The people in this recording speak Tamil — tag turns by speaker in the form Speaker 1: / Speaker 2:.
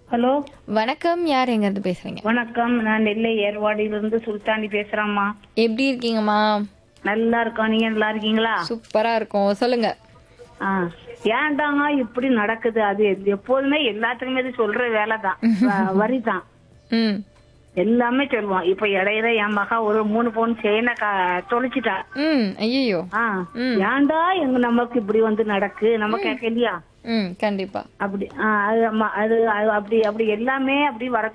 Speaker 1: ஹலோ
Speaker 2: வணக்கம் யார் எங்க இருந்து பேசுறீங்க
Speaker 1: வணக்கம் நான் நெல்லை ஏர்வாடியிலிருந்து சுல்தானி பேசுறேம்மா
Speaker 2: எப்படி இருக்கீங்கம்மா
Speaker 1: நல்லா இருக்கோம் நீங்க நல்லா இருக்கீங்களா
Speaker 2: சூப்பரா இருக்கும் சொல்லுங்க
Speaker 1: ஆ ஏன்டாங்க இப்படி நடக்குது அது எ- எப்போதுமே எல்லாத்துக்குமே இது சொல்ற வேலை தான் வரி தான்
Speaker 2: ம்
Speaker 1: எல்லாமே சொல்லுவோம் இப்ப இடையில என் மகா ஒரு மூணு பவுன் செயினை தொலைச்சிட்டா
Speaker 2: ம் ஐயோ
Speaker 1: ஆ ஏன்டா எங்க நமக்கு இப்படி வந்து நடக்கு நம்ம கேட்கலையா
Speaker 2: ம் கண்டிப்பா
Speaker 1: அப்படி ஆ, அது அம்மா, அது அது அப்படி அப்படி எல்லாமே அப்படி வர